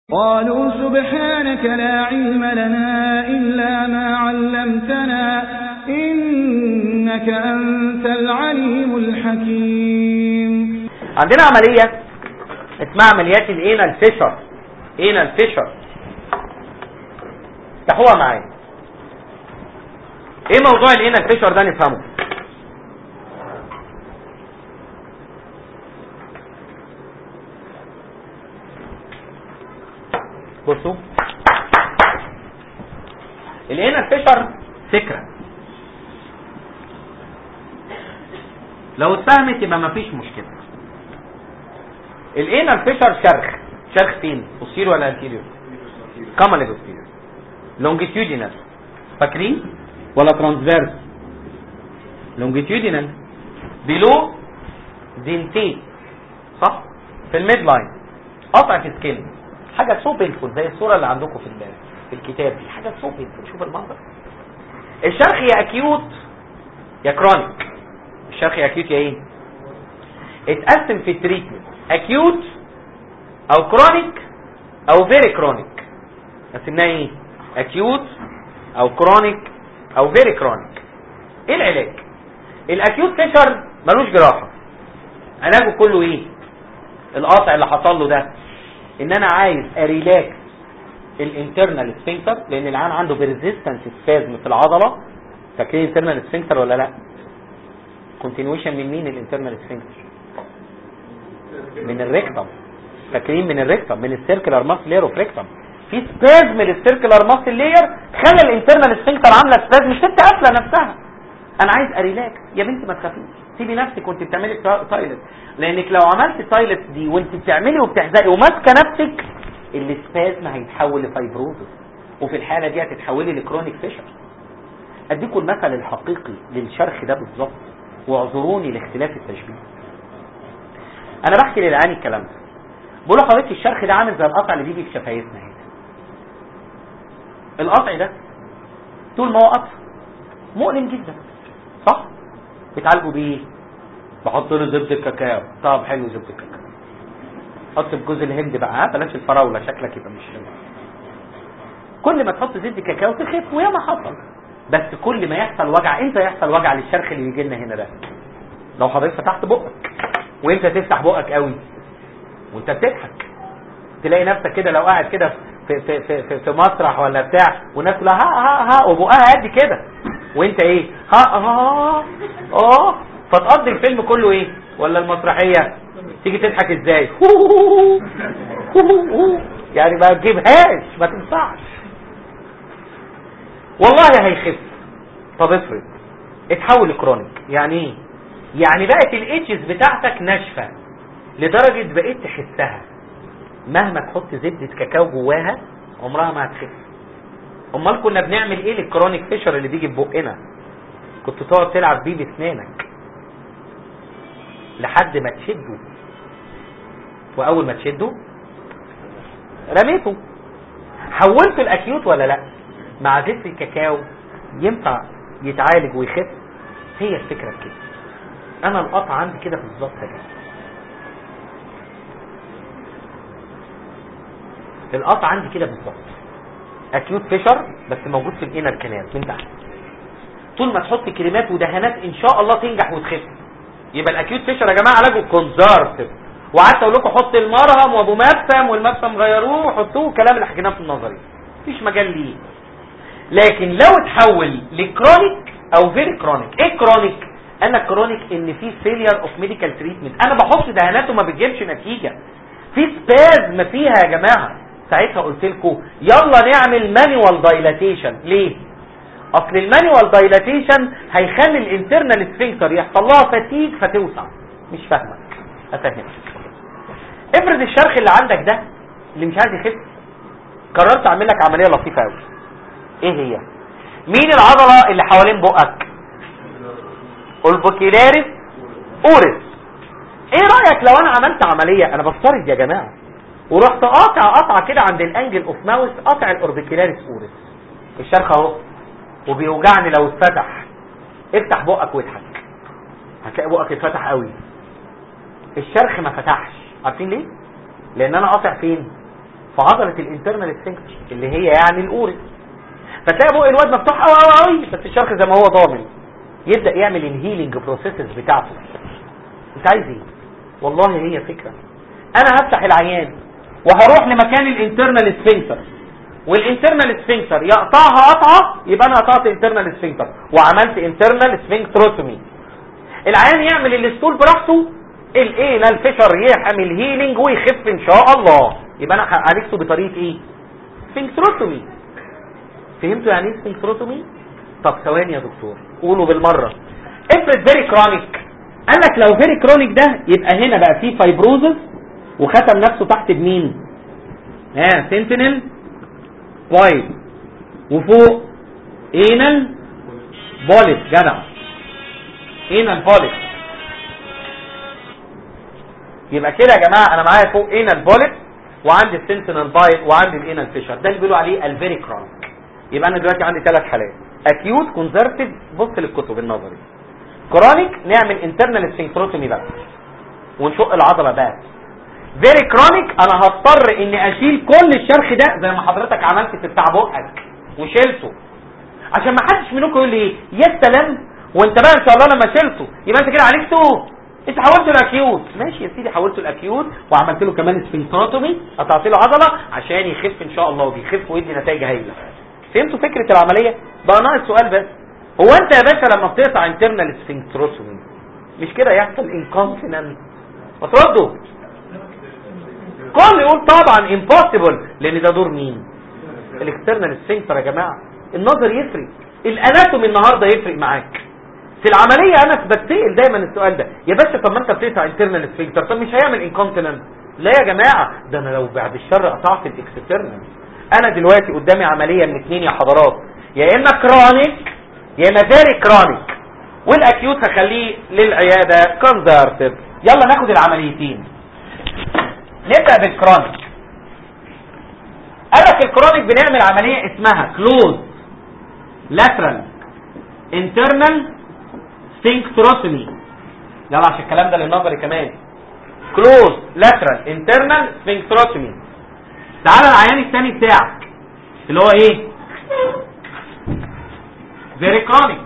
قالوا سبحانك لا علم لنا إلا ما علمتنا إنك أنت العليم الحكيم عندنا عملية اسمها عمليات الانال فيشر انال فيشر افتحوها معايا ايه موضوع الانال فيشر ده نفهمه بصوا الانال فيشر فكرة لو اتفهمت يبقى مفيش مشكلة الانال فيشر شرخ شرخ فين بوستيريور ولا انتيريور كامل بوستيريور لونجيتيودينال فاكرين ولا ترانسفيرس لونجيتيودينال بيلو دينتي صح في الميد لاين قطع في سكين حاجه سو بينفول زي الصوره اللي عندكم في في الكتاب دي حاجه سو بينفول شوف المنظر الشرخ يا اكيوت يا كرونيك الشرخ يا اكيوت يا ايه اتقسم في التريتمنت اكيوت او كرونيك او فيري كرونيك قسمناها ايه اكيوت او كرونيك او فيري كرونيك ايه العلاج الاكيوت فيشر ملوش جراحه علاجه كله ايه القاطع اللي حصل له ده ان انا عايز اريلاكس الانترنال سفنكتر لان العيان عنده بريزيستنس سبازم في العضله فاكرين الانترنال سفنكتر ولا لا كونتينيويشن من مين الانترنال سفنكتر من الريكتم فاكرين من الريكتم من السيركلر ماسل لير اوف ريكتم في سبازم للسيركلر ماسل لير خلى الانترنال سفنكتر عامله سبازم مش انت قافله نفسها انا عايز اريلاكس يا بنتي ما تخافيش سيبي نفسك وانت بتعملي تايلت لانك لو عملت تايلت دي وانت بتعملي وبتحزقي وماسكه نفسك السبازم هيتحول لفايبروزس وفي الحاله دي هتتحولي لكرونيك فيشر اديكم المثل الحقيقي للشرخ ده بالظبط واعذروني لاختلاف التشبيه انا بحكي للعيان الكلام ده بقول له حضرتك الشرخ ده عامل زي القطع اللي بيجي في شفايفنا هنا القطع ده طول ما هو قطع مؤلم جدا صح بتعالجوا بايه بحط له زبده الكاكاو طب حلو زبده الكاكاو حط بجوز الهند بقى ها بلاش الفراوله شكلك يبقى مش حلو كل ما تحط زبده كاكاو تخف وياما حصل بس كل ما يحصل وجع امتى يحصل وجع للشرخ اللي بيجي لنا هنا ده لو حضرتك فتحت بقك وانت تفتح بقك قوي وانت بتضحك تلاقي نفسك كده لو قاعد كده في في في في, في مسرح ولا بتاع والناس كلها ها ها ها وبقها قد كده وانت ايه ها ها اه فتقضي الفيلم كله ايه ولا المسرحيه تيجي تضحك ازاي يعني ما تجيبهاش ما تنفعش والله هيخف طب افرض اتحول لكرونيك يعني ايه يعني بقت الاتشز بتاعتك ناشفه لدرجه بقيت تحسها مهما تحط زبده كاكاو جواها عمرها ما هتخف امال كنا بنعمل ايه للكرونيك فيشر اللي بيجي في بقنا كنت تقعد تلعب بيه باسنانك لحد ما تشده واول ما تشده رميته حولته الاكيوت ولا لا مع زيت الكاكاو ينفع يتعالج ويخف هي الفكره في كده انا القطع عندي كده بالظبط كده القطع عندي كده بالظبط اكيوت فيشر بس موجود في الانر كانال من تحت طول ما تحط كريمات ودهانات ان شاء الله تنجح وتخف يبقى الاكيوت فيشر يا جماعه علاجه كونزرفتيف وقعدت اقول لكم حط المرهم وابو مبسم والمبسم غيروه حطوه الكلام اللي حكيناه في النظري مفيش مجال ليه لكن لو اتحول لكرونيك او فيري كرونيك ايه كرونيك انا كرونيك ان في فيلير اوف ميديكال تريتمنت انا بحط دهانات وما بتجيبش نتيجه في سبازم فيها يا جماعه ساعتها قلت لكم يلا نعمل مانيوال دايلاتيشن ليه اصل المانيوال دايلاتيشن هيخلي الانترنال سفنكتر يحصل لها فتيج فتوسع مش فاهمك افهمك افرض الشرخ اللي عندك ده اللي مش عايز يخف قررت اعمل لك عمليه لطيفه قوي ايه هي مين العضله اللي حوالين بقك البوكيلاريس اورس ايه رايك لو انا عملت عمليه انا بفترض يا جماعه ورحت قاطع قطعه كده عند الانجل اوف ماوس قاطع الاوربيكولاريس اورس الشرخ اهو وبيوجعني لو اتفتح افتح بقك واضحك هتلاقي بقك اتفتح قوي الشرخ ما فتحش عارفين ليه لان انا قاطع فين في عضله الانترنال سفنكتر اللي هي يعني الاوري فتلاقي بق الواد مفتوح قوي قوي قوي بس الشرخ زي ما هو ضامن يبدا يعمل الهيلينج بروسيسز بتاعته انت عايز ايه والله هي فكره انا هفتح العيان وهروح لمكان الانترنال سفنكتر والانترنال سفنكتر يقطعها قطعه يبقى انا قطعت انترنال سفنكتر وعملت انترنال سفنكتروتومي العيان يعمل الستول براحته الانال فيشر يعمل هيلينج ويخف ان شاء الله يبقى انا عالجته بطريقه ايه سفنكتروتومي فهمتوا يعني ايه سفنكتروتومي طب ثواني يا دكتور قولوا بالمره افرض فيري كرونيك قال لك لو فيري كرونيك ده يبقى هنا بقى فيه فايبروزس وختم نفسه تحت بمين ها سنتينل بايب وفوق انال بوليت جدع انال بوليت يبقى كده يا جماعه انا معايا فوق انال بوليت وعندي السنتينل بايب وعندي الانال فيشر ده اللي بيقولوا عليه الفيري كرونيك يبقى انا دلوقتي عندي ثلاث حالات اكيوت كونزرتيف بص للكتب النظري كرونيك نعمل انترنال سفنكتروتومي بس ونشق العضله بس فيري كرونيك انا هضطر اني اشيل كل الشرخ ده زي ما حضرتك عملت في بتاع بقك وشيلته عشان ما حدش منكم يقول لي ايه يا سلام وانت بقى ان شاء الله لما شيلته يبقى انت كده عالجته انت حولته الاكيوت ماشي يا سيدي حولته الاكيوت وعملت له كمان سفنكتروتومي قطعت له عضله عشان يخف ان شاء الله وبيخف ويدي نتائج هايله فهمتوا فكره العمليه بقى ناقص سؤال بس هو انت يا باشا لما بتقطع انترنال سفنكتروتومي مش كده يحصل انكونفيننت ما تردوا كل يقول طبعا امبوسيبل لان ده دور مين الاكسترنال سفنكتر يا جماعه النظر يفرق الاناتومي النهارده يفرق معاك في العمليه انا بتسال دايما السؤال ده يا باشا طب ما انت بتقطع انترنال سفنكتر طب مش هيعمل انكونتيننت لا يا جماعه ده انا لو بعد الشر قطعت الاكسترنال انا دلوقتي قدامي عمليه من اتنين يا حضرات يا اما كرونيك يا اما فيري كرونيك والاكيوت هخليه للعياده كونزرتيف يلا ناخد العمليتين نبدا بالكرونيك قالك الكرونيك بنعمل عمليه اسمها كلوز لاترال انترنال سفنكتروتومي يلا عشان الكلام ده للنظري كمان كلوز لاترال انترنال سفنكتروتومي تعالى العيان الثاني بتاعك اللي هو ايه فيري كرونيك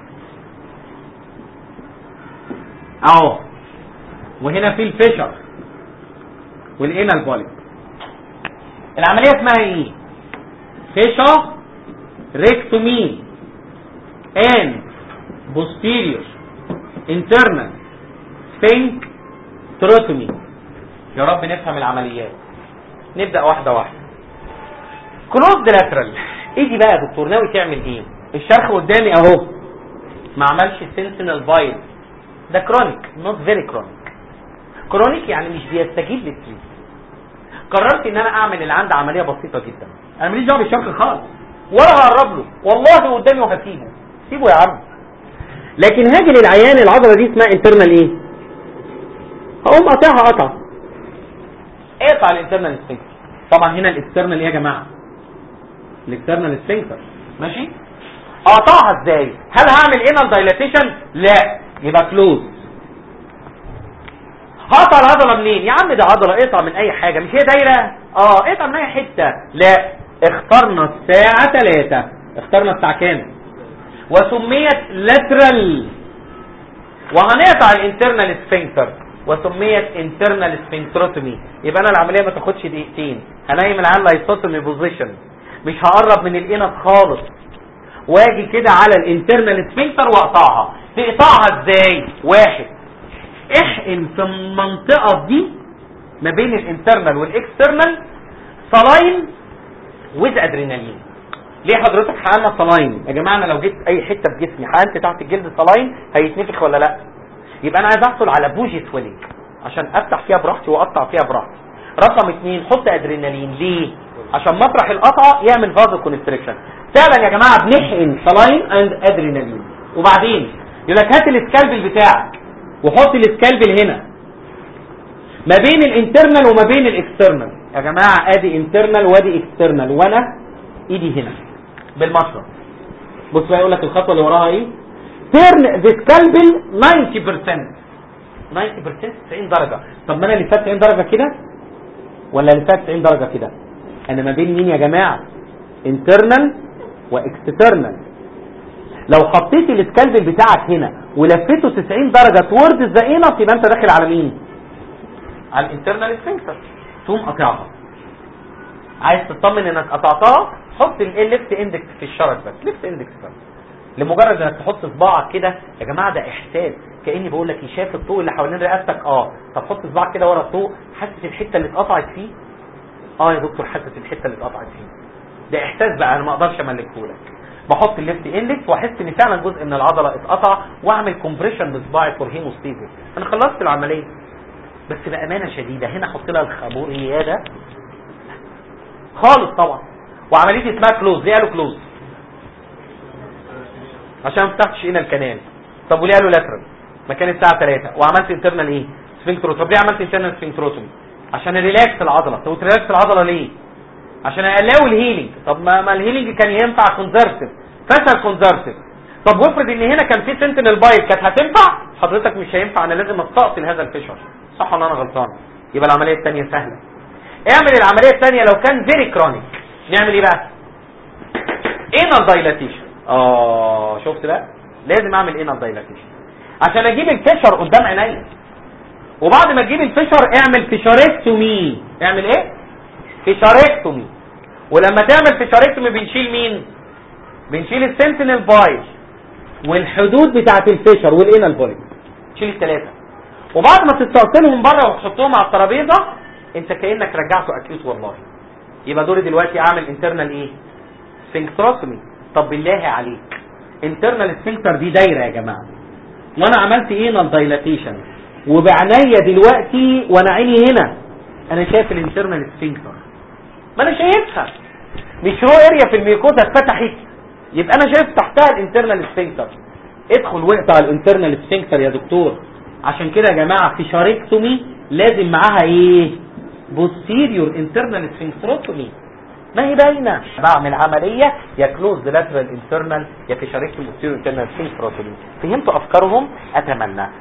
اهو وهنا في الفيشر والانال بوليب العمليه اسمها ايه فيشر ريكتومي and posterior internal sphincterotomy يا رب نفهم العمليات نبدأ واحدة واحدة كلوز لاترال ايه دي بقى يا دكتور ناوي تعمل ايه الشرخ قدامي اهو ما عملش سنسينال بايل ده كرونيك نوت فيري كرونيك كرونيك يعني مش بيستجيب للتريت قررت ان انا اعمل اللي عندي عمليه بسيطه جدا انا ماليش دعوه بالشرخ خالص ولا هقرب له والله قدامي وهسيبه سيبه يا عم لكن هاجي للعيان العضله دي اسمها انترنال ايه هقوم قاطعها قطع اقطع الانترنال سفنكتر طبعا هنا الاكسترنال ايه يا جماعه الاكسترنال سفنكتر ماشي اقطعها ازاي هل هعمل انال دايلاتيشن لا يبقى كلوز هقطع العضله منين يا عم ده عضله اقطع من اي حاجه مش هي دايره اه اقطع من اي حته لا اخترنا الساعه 3 اخترنا الساعه كام وسميت لاترال وهنقطع الانترنال سفنكتر وسميت انترنال سفنكتروتومي يبقى انا العمليه ما تاخدش دقيقتين هنايم العيال لايسوتومي بوزيشن مش هقرب من الانف خالص واجي كده على الانترنال سفنكتر واقطعها تقطعها ازاي واحد احقن في المنطقه دي ما بين الانترنال والاكسترنال صلاين ويز ادرينالين ليه حضرتك حقنا صلاين يا جماعه انا لو جبت اي حته في جسمي حقنت تحت الجلد صلاين هيتنفخ ولا لا يبقى انا عايز احصل على بوجي سويلنج عشان افتح فيها براحتي واقطع فيها براحتي رقم اثنين حط ادرينالين ليه عشان مطرح القطع يعمل فازو كونستريكشن فعلا يا جماعه بنحقن صلاين اند ادرينالين وبعدين يقول لك هات السكالبل بتاعك وحط السكالبل هنا ما بين الانترنال وما بين الاكسترنال يا جماعه ادي انترنال وادي اكسترنال وانا ايدي هنا بالمشرط بص بقى يقول لك الخطوه اللي وراها ايه تيرن ذا سكالبل 90% 90% 90 درجه طب ما انا اللي فات 90 درجه كده ولا اللي فات 90 درجه كده انا ما بين مين يا جماعه انترنال واكسترنال لو حطيت السكالبل بتاعك هنا ولفيته 90 درجه تورد ذا انف يبقى انت داخل على مين على الانترنال سفنكتر تقوم قاطعها عايز تطمن انك قطعتها حط الليفت اندكس في الشرج بس ليفت اندكس بس لمجرد انك تحط صباعك كده يا جماعه ده احساس كاني بقول لك شايف الطوق اللي حوالين رقبتك اه طب حط صباعك كده ورا الطوق حاسس الحته اللي اتقطعت فيه اه يا دكتور حاسس الحته اللي اتقطعت فيه ده احساس بقى انا ما اقدرش املكه لك بحط الليفت اندكس واحس ان فعلا جزء من العضله اتقطع واعمل كومبريشن بصباعي فور هيموستيزيس انا خلصت العمليه بس بامانه شديده هنا احط لها الخابوريه ده خالص طبعا وعمليه اسمها كلوز ليه قالوا كلوز عشان ما فتحتش هنا الكنال طب وليه قالوا لاترال مكان الساعه 3 وعملت انترنال ايه سفنكترو طب ليه عملت انترنال سفنكتروتومي عشان ريلاكس العضله طب تريلاكس العضله ليه عشان اقلقوا الهيلينج طب ما, ما الهيلينج كان ينفع كونزرفتيف فشل كونزرفتيف طب وافرض ان هنا كان في سنتينل بايت كانت هتنفع حضرتك مش هينفع انا لازم استأصل هذا الفشل صح ولا انا غلطان يبقى العمليه الثانيه سهله اعمل العمليه الثانيه لو كان فيري كرونيك نعمل ايه بقى انال دايلاتيشن اه شفت بقى لازم اعمل انال دايلاتيشن عشان اجيب الفشر قدام عينيا وبعد ما تجيب الفشر اعمل فيشاريكتومي اعمل ايه فيشاريكتومي ولما تعمل فيشاريكتومي بنشيل مين بنشيل السنتينل بايل والحدود بتاعه الفشر والانال بولي تشيل الثلاثه وبعد ما تستأصلهم بره وتحطهم على الترابيزه انت كانك رجعته اكيوت والله يبقى دوري دلوقتي اعمل انترنال ايه سفنكتروسمي طب بالله عليك انترنال سفنكتر دي دايره يا جماعه وانا عملت ايه دايلاتيشن وبعناية دلوقتي وانا عيني هنا انا شايف الانترنال سفنكتر ما انا شايفها مش رو اريا في الميكوزا اتفتحت يبقى انا شايف تحتها الانترنال سفنكتر ادخل واقطع الانترنال سفنكتر يا دكتور عشان كده يا جماعه في شاركتومي لازم معاها ايه بوستيريور انترنال سفنكتروتومي ما هي باينه بعمل عمليه يا كلوز لاترال انترنال يا في شريكه بوستيريور انترنال سفنكتروتومي فهمتوا افكارهم اتمنى